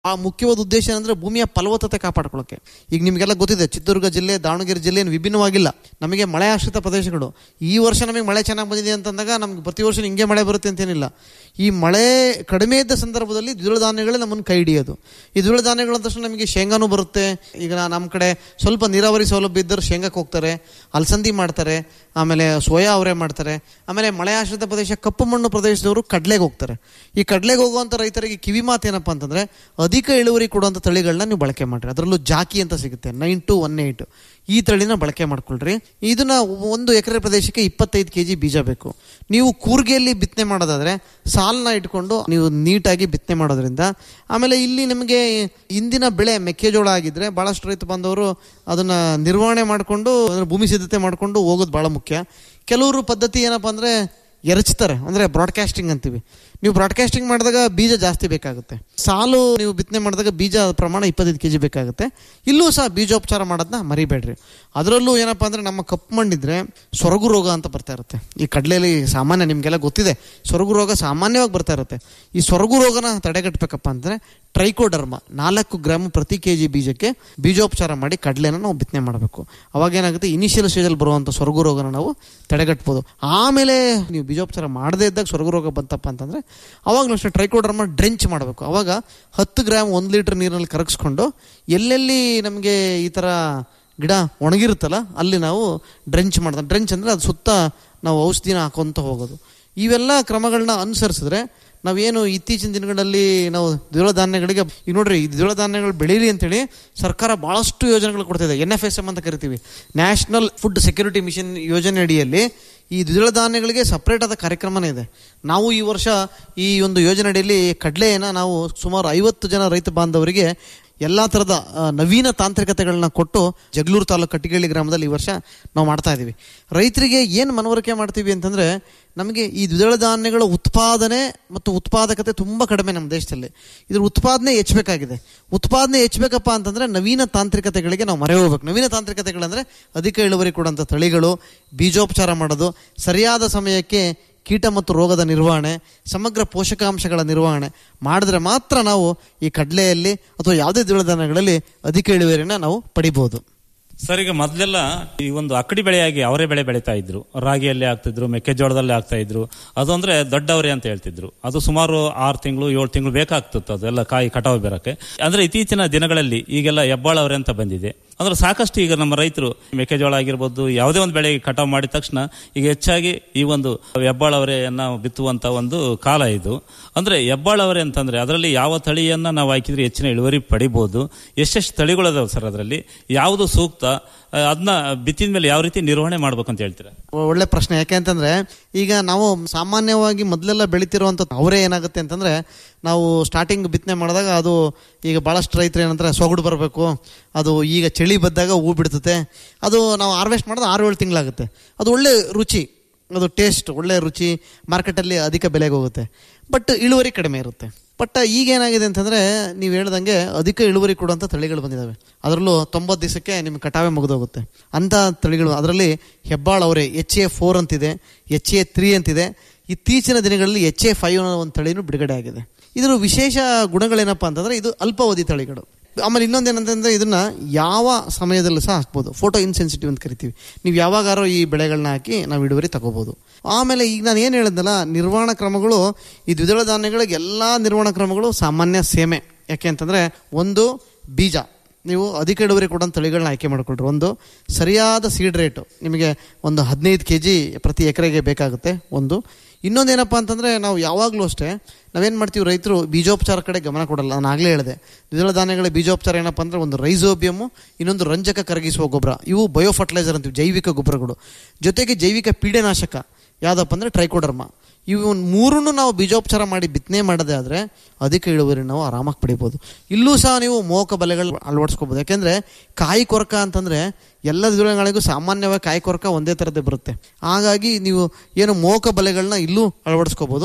ಆ ಮುಖ್ಯವಾದ ಉದ್ದೇಶ ಏನಂದ್ರೆ ಭೂಮಿಯ ಫಲವತ್ತತೆ ಕಾಪಾಡ್ಕೊಳ್ಳೋಕೆ ಈಗ ನಿಮಗೆಲ್ಲ ಗೊತ್ತಿದೆ ಚಿತ್ರದುರ್ಗ ಜಿಲ್ಲೆ ದಾವಣಗೆರೆ ಜಿಲ್ಲೆ ಏನು ವಿಭಿನ್ನವಾಗಿಲ್ಲ ನಮಗೆ ಮಳೆ ಆಶ್ರಿತ ಪ್ರದೇಶಗಳು ಈ ವರ್ಷ ನಮಗೆ ಮಳೆ ಚೆನ್ನಾಗಿ ಬಂದಿದೆ ಅಂತಂದಾಗ ನಮ್ಗೆ ಪ್ರತಿ ವರ್ಷ ಹಿಂಗೆ ಮಳೆ ಬರುತ್ತೆ ಅಂತೇನಿಲ್ಲ ಈ ಮಳೆ ಕಡಿಮೆ ಇದ್ದ ಸಂದರ್ಭದಲ್ಲಿ ದ್ವಿದಳ ಧಾನ್ಯಗಳೇ ನಮ್ಮನ್ನು ಕೈ ಹಿಡಿಯೋದು ಈ ದ್ವಿದಳ ಧಾನ್ಯಗಳು ಅಂದ ತಕ್ಷಣ ನಮಗೆ ಶೇಂಗಾನು ಬರುತ್ತೆ ಈಗ ನಮ್ಮ ಕಡೆ ಸ್ವಲ್ಪ ನೀರಾವರಿ ಸೌಲಭ್ಯ ಇದ್ದರೆ ಶೇಂಗಾಕ್ಕೆ ಹೋಗ್ತಾರೆ ಅಲಸಂದಿ ಮಾಡ್ತಾರೆ ಆಮೇಲೆ ಸೋಯಾ ಅವರೇ ಮಾಡ್ತಾರೆ ಆಮೇಲೆ ಮಳೆ ಆಶ್ರಿತ ಪ್ರದೇಶ ಕಪ್ಪು ಮಣ್ಣು ಪ್ರದೇಶದವರು ಕಡ್ಲೆಗೆ ಹೋಗ್ತಾರೆ ಈ ಕಡ್ಲೆಗೆ ಹೋಗುವಂಥ ರೈತರಿಗೆ ಕಿವಿ ಮಾತು ಏನಪ್ಪ ಅಂತಂದ್ರೆ ಅಧಿಕ ಇಳುವರಿ ಕೊಡುವಂಥ ತಳಿಗಳನ್ನ ನೀವು ಬಳಕೆ ಮಾಡ್ರಿ ಅದರಲ್ಲೂ ಜಾಕಿ ಅಂತ ಸಿಗುತ್ತೆ ನೈನ್ ಟು ಒನ್ ಏಯ್ಟ್ ಈ ತಳಿನ ಬಳಕೆ ಮಾಡ್ಕೊಳ್ರಿ ಇದನ್ನ ಒಂದು ಎಕರೆ ಪ್ರದೇಶಕ್ಕೆ ಇಪ್ಪತ್ತೈದು ಕೆ ಜಿ ಬೀಜ ಬೇಕು ನೀವು ಕೂರ್ಗೆಯಲ್ಲಿ ಬಿತ್ತನೆ ಮಾಡೋದಾದ್ರೆ ಸಾಲನ್ನ ಇಟ್ಕೊಂಡು ನೀವು ನೀಟಾಗಿ ಬಿತ್ತನೆ ಮಾಡೋದ್ರಿಂದ ಆಮೇಲೆ ಇಲ್ಲಿ ನಿಮಗೆ ಇಂದಿನ ಬೆಳೆ ಮೆಕ್ಕೆಜೋಳ ಆಗಿದ್ರೆ ಭಾಳಷ್ಟು ರೈತ ಬಾಂಧವರು ಅದನ್ನ ನಿರ್ವಹಣೆ ಮಾಡಿಕೊಂಡು ಅಂದ್ರೆ ಭೂಮಿ ಸಿದ್ಧತೆ ಮಾಡಿಕೊಂಡು ಹೋಗೋದು ಭಾಳ ಮುಖ್ಯ ಕೆಲವರು ಪದ್ಧತಿ ಏನಪ್ಪ ಅಂದ್ರೆ ಎರಚ್ತಾರೆ ಅಂದ್ರೆ ಬ್ರಾಡ್ಕಾಸ್ಟಿಂಗ್ ಅಂತೀವಿ ನೀವು ಬ್ರಾಡ್ಕಾಸ್ಟಿಂಗ್ ಮಾಡಿದಾಗ ಬೀಜ ಜಾಸ್ತಿ ಬೇಕಾಗುತ್ತೆ ಸಾಲು ನೀವು ಬಿತ್ತನೆ ಮಾಡಿದಾಗ ಬೀಜ ಪ್ರಮಾಣ ಇಪ್ಪತ್ತೈದು ಕೆ ಜಿ ಬೇಕಾಗುತ್ತೆ ಇಲ್ಲೂ ಸಹ ಬೀಜೋಪಚಾರ ಮಾಡೋದನ್ನ ಮರಿಬೇಡ್ರಿ ಅದರಲ್ಲೂ ಏನಪ್ಪ ಅಂದ್ರೆ ನಮ್ಮ ಕಪ್ಪು ಮಣ್ಣಿದ್ರೆ ಸೊರಗು ರೋಗ ಅಂತ ಬರ್ತಾ ಇರುತ್ತೆ ಈ ಕಡಲೆಯಲ್ಲಿ ಸಾಮಾನ್ಯ ನಿಮಗೆಲ್ಲ ಗೊತ್ತಿದೆ ಸೊರಗು ರೋಗ ಸಾಮಾನ್ಯವಾಗಿ ಬರ್ತಾ ಇರುತ್ತೆ ಈ ಸೊರಗು ರೋಗನ ತಡೆಗಟ್ಟಬೇಕಪ್ಪ ಅಂದ್ರೆ ಟ್ರೈಕೋಡರ್ಮ ನಾಲ್ಕು ಗ್ರಾಮ್ ಪ್ರತಿ ಕೆ ಜಿ ಬೀಜಕ್ಕೆ ಬೀಜೋಪಚಾರ ಮಾಡಿ ಕಡಲೆನ ನಾವು ಬಿತ್ತನೆ ಮಾಡಬೇಕು ಅವಾಗ ಏನಾಗುತ್ತೆ ಇನಿಷಿಯಲ್ ಸ್ಟೇಜಲ್ಲಿ ಬರುವಂಥ ಸೊರಗು ರೋಗನ ನಾವು ತಡೆಗಟ್ಬೋದು ಆಮೇಲೆ ನೀವು ಬೀಜೋಪಚಾರ ಮಾಡದೇ ಇದ್ದಾಗ ಸೊರಗು ರೋಗ ಬಂತಪ್ಪ ಅಂತಂದ್ರೆ ಅವಾಗಲೂ ಅಷ್ಟೇ ಟ್ರೈಕೋಡರ್ಮ ಡ್ರೆಂಚ್ ಮಾಡಬೇಕು ಅವಾಗ ಹತ್ತು ಗ್ರಾಮ್ ಒಂದು ಲೀಟರ್ ನೀರಿನಲ್ಲಿ ಕರಗಿಸ್ಕೊಂಡು ಎಲ್ಲೆಲ್ಲಿ ನಮಗೆ ಈ ಥರ ಗಿಡ ಒಣಗಿರುತ್ತಲ್ಲ ಅಲ್ಲಿ ನಾವು ಡ್ರೆಂಚ್ ಮಾಡ್ತಾರೆ ಡ್ರೆಂಚ್ ಅಂದರೆ ಅದು ಸುತ್ತ ನಾವು ಔಷಧಿನ ಹಾಕೊಂತ ಹೋಗೋದು ಇವೆಲ್ಲ ಕ್ರಮಗಳನ್ನ ಅನುಸರಿಸಿದ್ರೆ ನಾವೇನು ಇತ್ತೀಚಿನ ದಿನಗಳಲ್ಲಿ ನಾವು ದ್ವಿದಳ ಧಾನ್ಯಗಳಿಗೆ ಈಗ ನೋಡ್ರಿ ಈ ದ್ವಿದಳ ಧಾನ್ಯಗಳು ಬೆಳೀಲಿ ಅಂತೇಳಿ ಸರ್ಕಾರ ಭಾಳಷ್ಟು ಯೋಜನೆಗಳು ಕೊಡ್ತಿದೆ ಎನ್ ಎಫ್ ಎಸ್ ಎಮ್ ಅಂತ ಕರಿತೀವಿ ನ್ಯಾಷನಲ್ ಫುಡ್ ಸೆಕ್ಯೂರಿಟಿ ಮಿಷನ್ ಯೋಜನೆ ಅಡಿಯಲ್ಲಿ ಈ ದ್ವಿದಳ ಧಾನ್ಯಗಳಿಗೆ ಸಪ್ರೇಟ್ ಆದ ಕಾರ್ಯಕ್ರಮನೇ ಇದೆ ನಾವು ಈ ವರ್ಷ ಈ ಒಂದು ಯೋಜನೆ ಅಡಿಯಲ್ಲಿ ಕಡಲೆಯನ್ನು ನಾವು ಸುಮಾರು ಐವತ್ತು ಜನ ರೈತ ಬಾಂಧವರಿಗೆ ಎಲ್ಲ ಥರದ ಆ, ನವೀನ ತಾಂತ್ರಿಕತೆಗಳನ್ನ ಕೊಟ್ಟು ಜಗಳೂರು ತಾಲೂಕು ಕಟ್ಟಿಗಳ್ಳಿ ಗ್ರಾಮದಲ್ಲಿ ಈ ವರ್ಷ ನಾವು ಮಾಡ್ತಾ ಇದ್ದೀವಿ ರೈತರಿಗೆ ಏನು ಮನವರಿಕೆ ಮಾಡ್ತೀವಿ ಅಂತಂದರೆ ನಮಗೆ ಈ ದ್ವಿದಳ ಧಾನ್ಯಗಳ ಉತ್ಪಾದನೆ ಮತ್ತು ಉತ್ಪಾದಕತೆ ತುಂಬ ಕಡಿಮೆ ನಮ್ಮ ದೇಶದಲ್ಲಿ ಇದ್ರ ಉತ್ಪಾದನೆ ಹೆಚ್ಚಬೇಕಾಗಿದೆ ಉತ್ಪಾದನೆ ಹೆಚ್ಚಬೇಕಪ್ಪ ಅಂತಂದರೆ ನವೀನ ತಾಂತ್ರಿಕತೆಗಳಿಗೆ ನಾವು ಮರೆ ಹೋಗ್ಬೇಕು ನವೀನ ತಾಂತ್ರಿಕತೆಗಳಂದರೆ ಅಧಿಕ ಇಳುವರಿ ಕೊಡುವಂಥ ತಳಿಗಳು ಬೀಜೋಪಚಾರ ಮಾಡೋದು ಸರಿಯಾದ ಸಮಯಕ್ಕೆ ಕೀಟ ಮತ್ತು ರೋಗದ ನಿರ್ವಹಣೆ ಸಮಗ್ರ ಪೋಷಕಾಂಶಗಳ ನಿರ್ವಹಣೆ ಮಾಡಿದ್ರೆ ಮಾತ್ರ ನಾವು ಈ ಕಡಲೆಯಲ್ಲಿ ಅಥವಾ ಯಾವುದೇ ದ್ವಿದಳ ಧಾನ್ಯಗಳಲ್ಲಿ ಅಧಿಕ ಇಳುವರಿನ ನಾವು ಪಡಿಬಹುದು ಸರ್ ಈಗ ಮೊದಲೆಲ್ಲ ಈ ಒಂದು ಅಕ್ಕಡಿ ಬೆಳೆಯಾಗಿ ಅವರೇ ಬೆಳೆ ಬೆಳೀತಾ ಇದ್ರು ರಾಗಿಯಲ್ಲಿ ಆಗ್ತಿದ್ರು ಮೆಕ್ಕೆಜೋಳದಲ್ಲಿ ಆಗ್ತಾ ಇದ್ರು ಅದು ಅಂದ್ರೆ ದೊಡ್ಡವರೇ ಅಂತ ಹೇಳ್ತಿದ್ರು ಅದು ಸುಮಾರು ಆರು ತಿಂಗಳು ಏಳು ತಿಂಗಳು ಬೇಕಾಗ್ತಿತ್ತು ಅದೆಲ್ಲ ಕಾಯಿ ಕಟಾವು ಬರಕ್ಕೆ ಅಂದ್ರೆ ಇತ್ತೀಚಿನ ದಿನಗಳಲ್ಲಿ ಈಗೆಲ್ಲ ಹೆಬ್ಬಾಳವರೆ ಅಂತ ಬಂದಿದೆ ಅಂದ್ರೆ ಸಾಕಷ್ಟು ಈಗ ನಮ್ಮ ರೈತರು ಮೆಕ್ಕೆಜೋಳ ಆಗಿರ್ಬೋದು ಯಾವುದೇ ಒಂದು ಬೆಳೆ ಕಟಾವು ಮಾಡಿದ ತಕ್ಷಣ ಈಗ ಹೆಚ್ಚಾಗಿ ಈ ಒಂದು ಹೆಬ್ಬಾಳವರೆಯನ್ನ ಬಿತ್ತುವಂತ ಒಂದು ಕಾಲ ಇದು ಅಂದ್ರೆ ಹೆಬ್ಬಾಳವರೆ ಅಂತಂದ್ರೆ ಅದರಲ್ಲಿ ಯಾವ ತಳಿಯನ್ನ ನಾವು ಹಾಕಿದ್ರೆ ಹೆಚ್ಚಿನ ಇಳುವರಿ ಪಡಿಬಹುದು ಎಷ್ಟೆಷ್ಟು ತಳಿಗಳದಾವೆ ಸರ್ ಅದರಲ್ಲಿ ಯಾವುದು ಸೂಕ್ತ ಅದನ್ನ ಬಿತ್ತಿದ ಮೇಲೆ ಯಾವ ರೀತಿ ನಿರ್ವಹಣೆ ಮಾಡ್ಬೇಕು ಅಂತ ಹೇಳ್ತೀರಾ ಒಳ್ಳೆ ಪ್ರಶ್ನೆ ಯಾಕೆ ಅಂತಂದ್ರೆ ಈಗ ನಾವು ಸಾಮಾನ್ಯವಾಗಿ ಮೊದಲೆಲ್ಲ ಬೆಳಿತಿರುವಂಥ ಅವರೇ ಏನಾಗುತ್ತೆ ಅಂತಂದ್ರೆ ನಾವು ಸ್ಟಾರ್ಟಿಂಗ್ ಬಿತ್ತನೆ ಮಾಡಿದಾಗ ಅದು ಈಗ ಭಾಳಷ್ಟು ರೈತರು ಏನಂತಾರೆ ಸೊಗಡು ಬರಬೇಕು ಅದು ಈಗ ಚಳಿ ಬದ್ದಾಗ ಹೂ ಬಿಡ್ತತೆ ಅದು ನಾವು ಹಾರ್ವೆಸ್ಟ್ ಮಾಡೋದು ಆರು ಏಳು ತಿಂಗಳಾಗುತ್ತೆ ಅದು ಒಳ್ಳೆ ರುಚಿ ಅದು ಟೇಸ್ಟ್ ಒಳ್ಳೆ ರುಚಿ ಮಾರ್ಕೆಟಲ್ಲಿ ಅಧಿಕ ಬೆಲೆಗೆ ಹೋಗುತ್ತೆ ಬಟ್ ಇಳುವರಿ ಕಡಿಮೆ ಇರುತ್ತೆ ಬಟ್ ಈಗ ಏನಾಗಿದೆ ಅಂತಂದ್ರೆ ನೀವು ಹೇಳ್ದಂಗೆ ಅಧಿಕ ಇಳುವರಿ ಕೊಡುವಂಥ ತಳಿಗಳು ಬಂದಿದ್ದಾವೆ ಅದರಲ್ಲೂ ತೊಂಬತ್ತು ದಿವಸಕ್ಕೆ ನಿಮ್ಗೆ ಕಟಾವೆ ಮುಗಿದೋಗುತ್ತೆ ಅಂಥ ತಳಿಗಳು ಅದರಲ್ಲಿ ಹೆಬ್ಬಾಳ ಅವರೇ ಎಚ್ ಎ ಫೋರ್ ಅಂತಿದೆ ಎಚ್ ಎ ತ್ರೀ ಅಂತಿದೆ ಇತ್ತೀಚಿನ ದಿನಗಳಲ್ಲಿ ಎಚ್ ಎ ಫೈವ್ ಅನ್ನೋ ಒಂದು ತಳಿನೂ ಬಿಡುಗಡೆ ಆಗಿದೆ ಇದರ ವಿಶೇಷ ಗುಣಗಳೇನಪ್ಪ ಅಂತಂದ್ರೆ ಇದು ಅಲ್ಪಾವಧಿ ತಳಿಗಳು ಆಮೇಲೆ ಇನ್ನೊಂದೇನಂತಂದ್ರೆ ಇದನ್ನ ಯಾವ ಸಮಯದಲ್ಲೂ ಸಹ ಹಾಕ್ಬೋದು ಫೋಟೋ ಇನ್ಸೆನ್ಸಿಟಿವ್ ಅಂತ ಕರಿತೀವಿ ನೀವು ಯಾವಾಗಾರೋ ಈ ಬೆಳೆಗಳನ್ನ ಹಾಕಿ ನಾವು ಇಳುವರಿ ತಗೋಬಹುದು ಆಮೇಲೆ ಈಗ ನಾನು ಏನು ಹೇಳಿದ್ನಲ್ಲ ನಿರ್ವಹಣಾ ಕ್ರಮಗಳು ಈ ದ್ವಿದಳ ಧಾನ್ಯಗಳಿಗೆ ಎಲ್ಲ ನಿರ್ವಹಣಾ ಕ್ರಮಗಳು ಸಾಮಾನ್ಯ ಸೇಮೆ ಯಾಕೆ ಅಂತಂದ್ರೆ ಒಂದು ಬೀಜ ನೀವು ಅಧಿಕ ಇಳುವರಿ ಕೊಡೋಂಥ ತಳಿಗಳನ್ನ ಆಯ್ಕೆ ಮಾಡಿಕೊಳ್ರಿ ಒಂದು ಸರಿಯಾದ ಸೀಡ್ ರೇಟು ನಿಮಗೆ ಒಂದು ಹದಿನೈದು ಕೆ ಜಿ ಪ್ರತಿ ಎಕರೆಗೆ ಬೇಕಾಗುತ್ತೆ ಒಂದು ಇನ್ನೊಂದೇನಪ್ಪ ಅಂತಂದರೆ ನಾವು ಯಾವಾಗಲೂ ಅಷ್ಟೇ ನಾವೇನು ಮಾಡ್ತೀವಿ ರೈತರು ಬೀಜೋಪಚಾರ ಕಡೆ ಗಮನ ಕೊಡಲ್ಲ ನಾನು ಆಗಲೇ ಹೇಳಿದೆ ದ್ವಿದಳ ಧಾನ್ಯಗಳ ಬೀಜೋಪಚಾರ ಏನಪ್ಪ ಅಂದರೆ ಒಂದು ರೈಸೋಬಿಯಮ್ಮು ಇನ್ನೊಂದು ರಂಜಕ ಕರಗಿಸುವ ಗೊಬ್ಬರ ಇವು ಬಯೋ ಫರ್ಟಿಲೈಸರ್ ಅಂತೀವಿ ಜೈವಿಕ ಗೊಬ್ಬರಗಳು ಜೊತೆಗೆ ಜೈವಿಕ ಪೀಡೆನಾಶಕ ಯಾವುದಪ್ಪ ಅಂದರೆ ಟ್ರೈಕೋಡರ್ಮ ಇವು ಮೂರನ್ನು ನಾವು ಬೀಜೋಪಚಾರ ಮಾಡಿ ಬಿತ್ತನೆ ಮಾಡೋದೇ ಆದರೆ ಅಧಿಕ ಇಳುವರಿ ನಾವು ಆರಾಮಾಗಿ ಪಡಿಬೋದು ಇಲ್ಲೂ ಸಹ ನೀವು ಮೋಕ ಬಲೆಗಳು ಅಳವಡಿಸ್ಕೋಬೋದು ಯಾಕೆಂದರೆ ಕಾಯಿ ಕೊರಕ ಅಂತಂದರೆ ಎಲ್ಲ ದ್ವಿದಳಗಳಿಗೂ ಸಾಮಾನ್ಯವಾಗಿ ಕಾಯಿ ಕೊರಕ ಒಂದೇ ಥರದ್ದೇ ಬರುತ್ತೆ ಹಾಗಾಗಿ ನೀವು ಏನು ಮೋಕ ಬಲೆಗಳನ್ನ ಇಲ್ಲೂ ಅಳವಡಿಸ್ಕೋಬೋದು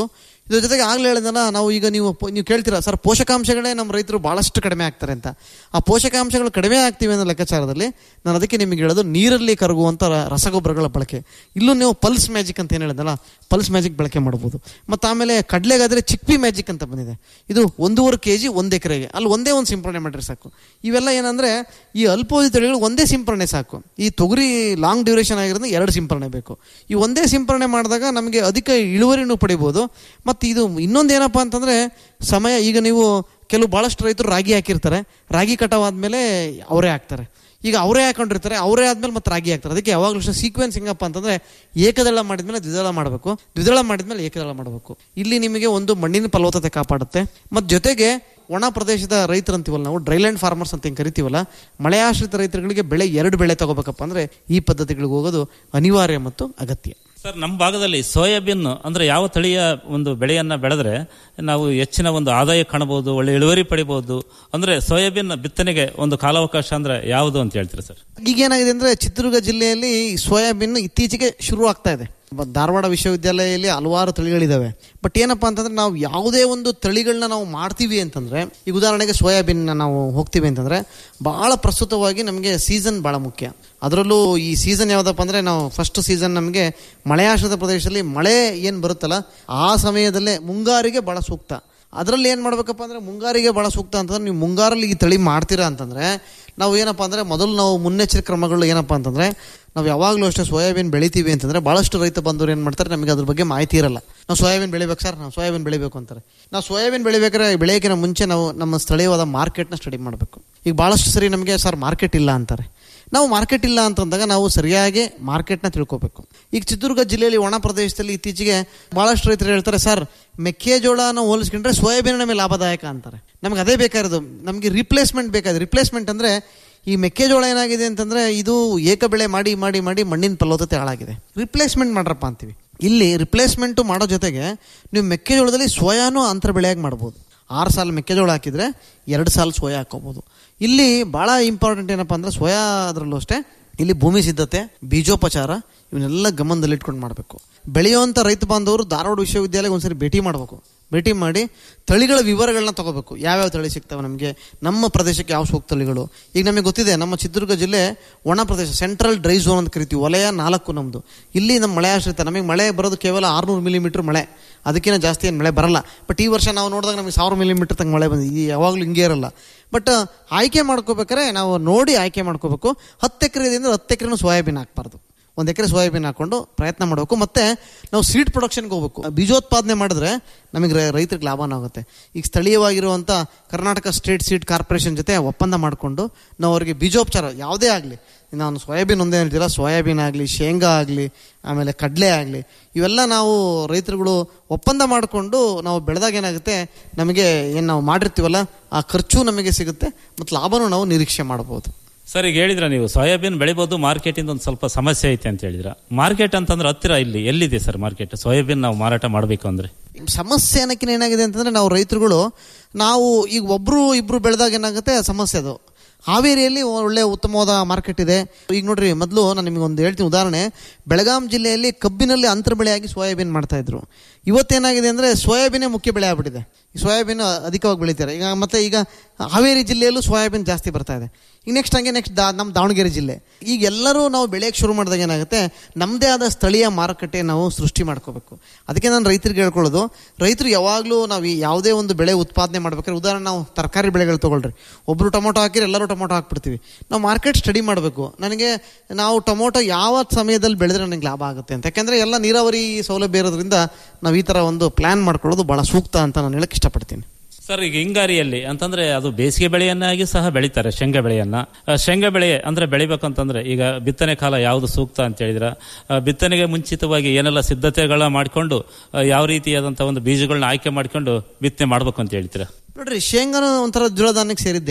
ಇದ್ರ ಜೊತೆಗೆ ಆಗ್ಲೇ ಹೇಳಿದಲ್ಲ ನಾವು ಈಗ ನೀವು ಪೋ- ನೀವು ಕೇಳ್ತೀರಾ ಸರ್ ಪೋಷಕಾಂಶಗಳೇ ನಮ್ಮ ರೈತರು ಬಹಳಷ್ಟು ಕಡಿಮೆ ಆಗ್ತಾರೆ ಅಂತ ಆ ಪೋಷಕಾಂಶಗಳು ಕಡಿಮೆ ಆಗ್ತಿವೆ ಅನ್ನೋ ಲೆಕ್ಕಾಚಾರದಲ್ಲಿ ನಾನು ಅದಕ್ಕೆ ನಿಮಗೆ ಹೇಳೋದು ನೀರಲ್ಲಿ ಕರಗುವಂಥ ರ- ರಸಗೊಬ್ಬರಗಳ ಬಳಕೆ ಇಲ್ಲೂ ನೀವು ಪಲ್ಸ್ ಮ್ಯಾಜಿಕ್ ಅಂತ ಏನು ಹೇಳಿದಲ್ಲ ಪಲ್ಸ್ ಮ್ಯಾಜಿಕ್ ಬಳಕೆ ಮಾಡ್ಬೋದು ಮತ್ತು ಆಮೇಲೆ ಕಡಲೆಗಾದ್ರೆ ಚಿಕ್ಪಿ ಮ್ಯಾಜಿಕ್ ಅಂತ ಬಂದಿದೆ ಇದು ಒಂದೂವರೆ ಕೆ ಜಿ ಒಂದು ಎಕರೆಗೆ ಅಲ್ಲಿ ಒಂದೇ ಒಂದು ಸಿಂಪರಣೆ ಮಾಡಿದ್ರೆ ಸಾಕು ಇವೆಲ್ಲ ಏನಂದ್ರೆ ಈ ಅಲ್ಪೋದಿ ತಳಿಗಳು ಒಂದೇ ಸಿಂಪರಣೆ ಸಾಕು ಈ ತೊಗರಿ ಲಾಂಗ್ ಡ್ಯೂರೇಷನ್ ಆಗಿರೋದ್ರಿಂದ ಎರಡು ಸಿಂಪರಣೆ ಬೇಕು ಈ ಒಂದೇ ಸಿಂಪರಣೆ ಮಾಡಿದಾಗ ನಮಗೆ ಅಧಿಕ ಇಳುವರಿನೂ ಪಡಿಬೋದು ಮತ್ತು ಇದು ಇನ್ನೊಂದು ಏನಪ್ಪ ಅಂತಂದ್ರೆ ಸಮಯ ಈಗ ನೀವು ಕೆಲವು ಭಾಳಷ್ಟು ರೈತರು ರಾಗಿ ಹಾಕಿರ್ತಾರೆ ರಾಗಿ ಕಟಾವಾದ್ಮೇಲೆ ಅವರೇ ಹಾಕ್ತಾರೆ ಈಗ ಅವರೇ ಹಾಕೊಂಡಿರ್ತಾರೆ ಅವರೇ ಆದ್ಮೇಲೆ ಮತ್ತೆ ರಾಗಿ ಹಾಕ್ತಾರೆ ಅದಕ್ಕೆ ಯಾವಾಗಲೂ ಅಷ್ಟೇ ಸೀಕ್ವೆನ್ಸ್ ಹೆಂಗಪ್ಪ ಅಂತಂದ್ರೆ ಏಕದಳ ಮಾಡಿದ್ಮೇಲೆ ದ್ವಿದಳ ಮಾಡಬೇಕು ದ್ವಿದಳ ಮಾಡಿದ್ಮೇಲೆ ಏಕದಳ ಮಾಡಬೇಕು ಇಲ್ಲಿ ನಿಮಗೆ ಒಂದು ಮಣ್ಣಿನ ಫಲವತ್ತತೆ ಕಾಪಾಡುತ್ತೆ ಮತ್ತು ಜೊತೆಗೆ ಒಣ ಪ್ರದೇಶದ ರೈತರು ಅಂತೀವಲ್ಲ ನಾವು ಡ್ರೈಲ್ಯಾಂಡ್ ಫಾರ್ಮರ್ಸ್ ಅಂತ ಹೆಂಗೆ ಕರಿತೀವಲ್ಲ ಮಳೆಯಾಶ್ರಿತ ರೈತರುಗಳಿಗೆ ಬೆಳೆ ಎರಡು ಬೆಳೆ ತಗೋಬೇಕಪ್ಪ ಅಂದ್ರೆ ಈ ಪದ್ಧತಿಗಳಿಗೆ ಹೋಗೋದು ಅನಿವಾರ್ಯ ಮತ್ತು ಅಗತ್ಯ ಸರ್ ನಮ್ಮ ಭಾಗದಲ್ಲಿ ಸೋಯಾಬೀನ್ ಅಂದ್ರೆ ಯಾವ ತಳಿಯ ಒಂದು ಬೆಳೆಯನ್ನ ಬೆಳೆದ್ರೆ ನಾವು ಹೆಚ್ಚಿನ ಒಂದು ಆದಾಯ ಕಾಣಬಹುದು ಒಳ್ಳೆ ಇಳುವರಿ ಪಡಿಬಹುದು ಅಂದ್ರೆ ಸೋಯಾಬೀನ್ ಬಿತ್ತನೆಗೆ ಒಂದು ಕಾಲಾವಕಾಶ ಅಂದ್ರೆ ಯಾವುದು ಅಂತ ಹೇಳ್ತೀರಾ ಸರ್ ಈಗ ಏನಾಗಿದೆ ಅಂದ್ರೆ ಚಿತ್ರದುರ್ಗ ಜಿಲ್ಲೆಯಲ್ಲಿ ಸೋಯಾಬೀನ್ ಇತ್ತೀಚೆಗೆ ಶುರು ಆಗ್ತಾ ಇದೆ ಬ- ಧಾರವಾಡ ವಿಶ್ವವಿದ್ಯಾಲಯದಲ್ಲಿ ಹಲವಾರು ತಳಿಗಳಿದಾವೆ ಬಟ್ ಏನಪ್ಪಾ ಅಂತಂದ್ರೆ ನಾವು ಯಾವುದೇ ಒಂದು ತಳಿಗಳನ್ನ ನಾವು ಮಾಡ್ತೀವಿ ಅಂತಂದ್ರೆ ಈಗ ಉದಾಹರಣೆಗೆ ಸೋಯಾಬೀನ್ ನಾವು ಹೋಗ್ತೀವಿ ಅಂತಂದ್ರೆ ಬಹಳ ಪ್ರಸ್ತುತವಾಗಿ ನಮಗೆ ಸೀಸನ್ ಬಹಳ ಮುಖ್ಯ ಅದರಲ್ಲೂ ಈ ಸೀಸನ್ ಯಾವ್ದಪ್ಪ ಅಂದ್ರೆ ನಾವು ಫಸ್ಟ್ ಸೀಸನ್ ನಮಗೆ ಮಳೆಯಾಶ್ರಿತ ಪ್ರದೇಶದಲ್ಲಿ ಮಳೆ ಏನು ಬರುತ್ತಲ್ಲ ಆ ಸಮಯದಲ್ಲೇ ಮುಂಗಾರಿಗೆ ಬಹಳ ಸೂಕ್ತ ಅದರಲ್ಲಿ ಏನು ಮಾಡ್ಬೇಕಪ್ಪ ಅಂದ್ರೆ ಮುಂಗಾರಿಗೆ ಬಹಳ ಸೂಕ್ತ ಅಂತಂದ್ರೆ ನೀವು ಮುಂಗಾರಲ್ಲಿ ಈ ತಳಿ ಮಾಡ್ತೀರಾ ಅಂತಂದ್ರೆ ನಾವು ಏನಪ್ಪ ಅಂದ್ರೆ ಮೊದಲು ನಾವು ಮುನ್ನೆಚ್ಚರಿಕೆ ಕ್ರಮಗಳು ಏನಪ್ಪ ಅಂತಂದ್ರೆ ನಾವು ಯಾವಾಗಲೂ ಅಷ್ಟೇ ಸೋಯಾಬೀನ್ ಬೆಳಿತೀವಿ ಅಂತಂದ್ರೆ ಭಾಳಷ್ಟು ರೈತ ಬಂದವರು ಏನು ಮಾಡ್ತಾರೆ ನಮಗೆ ಅದ್ರ ಬಗ್ಗೆ ಮಾಹಿತಿ ಇರಲ್ಲ ನಾವು ಸೋಯಾಬೀನ್ ಬೆಳಿಬೇಕು ಸರ್ ನಾವು ಸೋಯಾಬೀನ್ ಬೆಳಿಬೇಕು ಅಂತಾರೆ ನಾವು ಸೋಯಾಬೀನ್ ಬೆಳಿಬೇಕಾದ್ರೆ ಬೆಳೆಯೋಕ್ಕಿಂತ ಮುಂಚೆ ನಾವು ನಮ್ಮ ಸ್ಥಳೀಯವಾದ ಮಾರ್ಕೆಟ್ನ ಸ್ಟಡಿ ಮಾಡಬೇಕು ಈಗ ಭಾಳಷ್ಟು ಸರಿ ನಮಗೆ ಸರ್ ಮಾರ್ಕೆಟ್ ಇಲ್ಲ ಅಂತಾರೆ ನಾವು ಮಾರ್ಕೆಟ್ ಇಲ್ಲ ಅಂತಂದಾಗ ನಾವು ಸರಿಯಾಗಿ ಮಾರ್ಕೆಟ್ನ ತಿಳ್ಕೊಬೇಕು ಈಗ ಚಿತ್ರದುರ್ಗ ಜಿಲ್ಲೆಯಲ್ಲಿ ಒಣ ಪ್ರದೇಶದಲ್ಲಿ ಇತ್ತೀಚೆಗೆ ಭಾಳಷ್ಟು ರೈತರು ಹೇಳ್ತಾರೆ ಸರ್ ಮೆಕ್ಕೆಜೋಳನ ಹೋಲಿಸ್ಕೊಂಡ್ರೆ ಸೋಯಾಬೀನ್ ನಮಗೆ ಲಾಭದಾಯಕ ಅಂತಾರೆ ನಮ್ಗೆ ಅದೇ ಬೇಕಾಗಿರೋದು ನಮಗೆ ರಿಪ್ಲೇಸ್ಮೆಂಟ್ ಬೇಕಾದ್ರೆ ರಿಪ್ಲೇಸ್ಮೆಂಟ್ ಅಂದರೆ ಈ ಮೆಕ್ಕೆಜೋಳ ಏನಾಗಿದೆ ಅಂತಂದ್ರೆ ಇದು ಏಕ ಬೆಳೆ ಮಾಡಿ ಮಾಡಿ ಮಾಡಿ ಮಣ್ಣಿನ ಫಲವತ್ತತೆ ಹಾಳಾಗಿದೆ ರಿಪ್ಲೇಸ್ಮೆಂಟ್ ಮಾಡ್ರಪ್ಪ ಅಂತೀವಿ ಇಲ್ಲಿ ರಿಪ್ಲೇಸ್ಮೆಂಟ್ ಮಾಡೋ ಜೊತೆಗೆ ನೀವು ಮೆಕ್ಕೆಜೋಳದಲ್ಲಿ ಸೋಯಾನು ಅಂತರ ಬೆಳೆಯಾಗಿ ಮಾಡ್ಬೋದು ಆರು ಸಾಲ ಮೆಕ್ಕೆಜೋಳ ಹಾಕಿದ್ರೆ ಎರಡು ಸಾಲ ಸೋಯಾ ಹಾಕೋಬೋದು ಇಲ್ಲಿ ಭಾಳ ಇಂಪಾರ್ಟೆಂಟ್ ಏನಪ್ಪ ಅಂದ್ರೆ ಸೋಯಾ ಅದರಲ್ಲೂ ಅಷ್ಟೇ ಇಲ್ಲಿ ಭೂಮಿ ಸಿದ್ಧತೆ ಬೀಜೋಪಚಾರ ಇವನ್ನೆಲ್ಲ ಗಮನದಲ್ಲಿಟ್ಕೊಂಡು ಮಾಡಬೇಕು ಬೆಳೆಯುವಂಥ ರೈತ ಬಾಂಧವರು ಧಾರವಾಡ ವಿಶ್ವವಿದ್ಯಾಲಯಕ್ಕೆ ಒಂದ್ಸರಿ ಭೇಟಿ ಮಾಡಬೇಕು ಭೇಟಿ ಮಾಡಿ ತಳಿಗಳ ವಿವರಗಳನ್ನ ತಗೋಬೇಕು ಯಾವ್ಯಾವ ತಳಿ ಸಿಗ್ತವೆ ನಮಗೆ ನಮ್ಮ ಪ್ರದೇಶಕ್ಕೆ ಯಾವ ಸೂಕ್ತ ತಳಿಗಳು ಈಗ ನಮಗೆ ಗೊತ್ತಿದೆ ನಮ್ಮ ಚಿತ್ರದುರ್ಗ ಜಿಲ್ಲೆ ಒಣ ಪ್ರದೇಶ ಸೆಂಟ್ರಲ್ ಡ್ರೈ ಝೋನ್ ಅಂತ ಕರಿತೀವಿ ವಲಯ ನಾಲ್ಕು ನಮ್ಮದು ಇಲ್ಲಿ ನಮ್ಮ ಮಳೆ ಆಶ್ರಿತ ನಮಗೆ ಮಳೆ ಬರೋದು ಕೇವಲ ಆರುನೂರು ಮಿಲಿಮೀಟರ್ ಮಳೆ ಅದಕ್ಕಿಂತ ಜಾಸ್ತಿ ಏನು ಮಳೆ ಬರಲ್ಲ ಬಟ್ ಈ ವರ್ಷ ನಾವು ನೋಡಿದಾಗ ನಮಗೆ ಸಾವಿರ ಮಿಲಿಮೀಟರ್ ತನಕ ಮಳೆ ಬಂದಿದೆ ಈ ಯಾವಾಗಲೂ ಹಿಂಗೆ ಇರಲ್ಲ ಬಟ್ ಆಯ್ಕೆ ಮಾಡ್ಕೋಬೇಕಾದ್ರೆ ನಾವು ನೋಡಿ ಆಯ್ಕೆ ಮಾಡ್ಕೋಬೇಕು ಹತ್ತು ಎಕರೆದಿಂದ ಹತ್ತು ಎಕರೆನೂ ಸೋಯಾಬೀನ್ ಹಾಕ್ಬಾರ್ದು ಒಂದು ಎಕರೆ ಸೋಯಾಬೀನ್ ಹಾಕೊಂಡು ಪ್ರಯತ್ನ ಮಾಡಬೇಕು ಮತ್ತೆ ನಾವು ಸೀಡ್ ಪ್ರೊಡಕ್ಷನ್ಗೆ ಹೋಗ್ಬೇಕು ಬೀಜೋತ್ಪಾದನೆ ಮಾಡಿದ್ರೆ ನಮಗೆ ರೈ- ರೈತರಿಗೆ ಲಾಭನ ಆಗುತ್ತೆ ಈಗ ಸ್ಥಳೀಯವಾಗಿರುವಂಥ ಕರ್ನಾಟಕ ಸ್ಟೇಟ್ ಸೀಡ್ ಕಾರ್ಪೊರೇಷನ್ ಜೊತೆ ಒಪ್ಪಂದ ಮಾಡಿಕೊಂಡು ನಾವು ಅವರಿಗೆ ಬೀಜೋಪಚಾರ ಯಾವುದೇ ಆಗಲಿ ನಾನು ಸೋಯಾಬೀನ್ ಒಂದೇ ಹೇಳ್ತೀರಾ ಸೋಯಾಬೀನ್ ಆಗಲಿ ಶೇಂಗಾ ಆಗಲಿ ಆಮೇಲೆ ಕಡಲೆ ಆಗಲಿ ಇವೆಲ್ಲ ನಾವು ರೈತರುಗಳು ಒಪ್ಪಂದ ಮಾಡಿಕೊಂಡು ನಾವು ಬೆಳೆದಾಗ ಏನಾಗುತ್ತೆ ನಮಗೆ ಏನು ನಾವು ಮಾಡಿರ್ತೀವಲ್ಲ ಆ ಖರ್ಚು ನಮಗೆ ಸಿಗುತ್ತೆ ಮತ್ತು ಲಾಭನೂ ನಾವು ನಿರೀಕ್ಷೆ ಮಾಡ್ಬೋದು ಸರ್ ಈಗ ಹೇಳಿದ್ರ ನೀವು ಸೋಯಾಬೀನ್ ಬೆಳಿಬೋದು ಮಾರ್ಕೆಟ್ ಇಂದ ಒಂದು ಸ್ವಲ್ಪ ಸಮಸ್ಯೆ ಐತೆ ಅಂತ ಹೇಳಿದ್ರ ಮಾರ್ಕೆಟ್ ಅಂತಂದ್ರೆ ಹತ್ತಿರ ಇಲ್ಲಿ ಎಲ್ಲಿದೆ ಸರ್ ಮಾರ್ಕೆಟ್ ಸೋಯಾಬೀನ್ ನಾವು ಮಾರಾಟ ಮಾಡಬೇಕು ಅಂದ್ರೆ ಸಮಸ್ಯೆ ಅನ್ನೋಕ್ಕಿಂತ ಏನಾಗಿದೆ ಅಂತಂದ್ರೆ ನಾವು ರೈತರುಗಳು ನಾವು ಈಗ ಒಬ್ರು ಇಬ್ರು ಬೆಳೆದಾಗ ಏನಾಗುತ್ತೆ ಸಮಸ್ಯೆ ಅದು ಹಾವೇರಿಯಲ್ಲಿ ಒಳ್ಳೆ ಉತ್ತಮವಾದ ಮಾರ್ಕೆಟ್ ಇದೆ ಈಗ ನೋಡ್ರಿ ಮೊದಲು ನಾನು ನಿಮಗೆ ಒಂದು ಹೇಳ್ತೀನಿ ಉದಾಹರಣೆ ಬೆಳಗಾಂ ಜಿಲ್ಲೆಯಲ್ಲಿ ಕಬ್ಬಿನಲ್ಲಿ ಅಂತರ ಬೆಳೆಯಾಗಿ ಸೋಯಾಬೀನ್ ಮಾಡ್ತಾ ಇದ್ರು ಇವತ್ತೇನಾಗಿದೆ ಅಂದರೆ ಸೋಯಾಬೀನೇ ಮುಖ್ಯ ಬೆಳೆ ಆಗ್ಬಿಟ್ಟಿದೆ ಈ ಸೋಯಾಬೀನ್ ಅಧಿಕವಾಗಿ ಬೆಳೀತಾರೆ ಈಗ ಮತ್ತೆ ಈಗ ಹಾವೇರಿ ಜಿಲ್ಲೆಯಲ್ಲೂ ಸೋಯಾಬೀನ್ ಜಾಸ್ತಿ ಬರ್ತಾ ಇದೆ ಈಗ ನೆಕ್ಸ್ಟ್ ಹಂಗೆ ನೆಕ್ಸ್ಟ್ ದಾ ನಮ್ಮ ದಾವಣಗೆರೆ ಜಿಲ್ಲೆ ಈಗ ಎಲ್ಲರೂ ನಾವು ಬೆಳೆಯೋಕ್ಕೆ ಶುರು ಮಾಡಿದಾಗ ಏನಾಗುತ್ತೆ ನಮ್ಮದೇ ಆದ ಸ್ಥಳೀಯ ಮಾರುಕಟ್ಟೆ ನಾವು ಸೃಷ್ಟಿ ಮಾಡ್ಕೋಬೇಕು ಅದಕ್ಕೆ ನಾನು ರೈತರಿಗೆ ಹೇಳ್ಕೊಳ್ಳೋದು ರೈತರು ಯಾವಾಗಲೂ ನಾವು ಈ ಯಾವುದೇ ಒಂದು ಬೆಳೆ ಉತ್ಪಾದನೆ ಮಾಡ್ಬೇಕಾದ್ರೆ ಉದಾಹರಣೆ ನಾವು ತರಕಾರಿ ಬೆಳೆಗಳು ತೊಗೊಳ್ರಿ ಒಬ್ಬರು ಟೊಮೊಟೊ ಹಾಕಿರಿ ಎಲ್ಲರೂ ಟೊಮೊಟೊ ಹಾಕ್ಬಿಡ್ತೀವಿ ನಾವು ಮಾರ್ಕೆಟ್ ಸ್ಟಡಿ ಮಾಡಬೇಕು ನನಗೆ ನಾವು ಟೊಮೊಟೊ ಯಾವ ಸಮಯದಲ್ಲಿ ಬೆಳೆದ್ರೆ ನನಗೆ ಲಾಭ ಆಗುತ್ತೆ ಅಂತ ಯಾಕೆಂದರೆ ಎಲ್ಲ ನೀರಾವರಿ ಸೌಲಭ್ಯ ಇರೋದ್ರಿಂದ ನಾವು ಈ ಥರ ಒಂದು ಪ್ಲ್ಯಾನ್ ಮಾಡ್ಕೊಳ್ಳೋದು ಭಾಳ ಸೂಕ್ತ ಅಂತ ನಾನು ಹೇಳಕ್ಕೆ ಇಷ್ಟಪಡ್ತೀನಿ ಸರ್ ಈಗ ಹಿಂಗಾರಿಯಲ್ಲಿ ಅಂತಂದ್ರೆ ಅದು ಬೇಸಿಗೆ ಬೆಳೆಯನ್ನಾಗಿ ಸಹ ಬೆಳಿತಾರೆ ಶೇಂಗಾ ಬೆಳೆಯನ್ನ ಆ, ಶೇಂಗಾ ಬೆಳೆ ಅಂದ್ರೆ ಬೆಳಿಬೇಕಂತಂದ್ರೆ ಈಗ ಬಿತ್ತನೆ ಕಾಲ ಯಾವುದು ಸೂಕ್ತ ಅಂತ ಹೇಳಿದ್ರ ಆ, ಬಿತ್ತನೆಗೆ ಮುಂಚಿತವಾಗಿ ಏನೆಲ್ಲ ಸಿದ್ಧತೆಗಳ ಮಾಡಿಕೊಂಡು ಯಾವ ರೀತಿಯಾದಂತಹ ಒಂದು ಬೀಜಗಳನ್ನ ಆಯ್ಕೆ ಮಾಡಿಕೊಂಡು ಬಿತ್ತನೆ ಮಾಡ್ಬೇಕು ಅಂತ ಹೇಳ್ತೀರಾ ನೋಡ್ರಿ ಶೇಂಗಾನು ಒಂಥರ ದ್ವಿದಳ ಧಾನ್ಯಕ್ಕೆ ಸೇರಿದ್ದೆ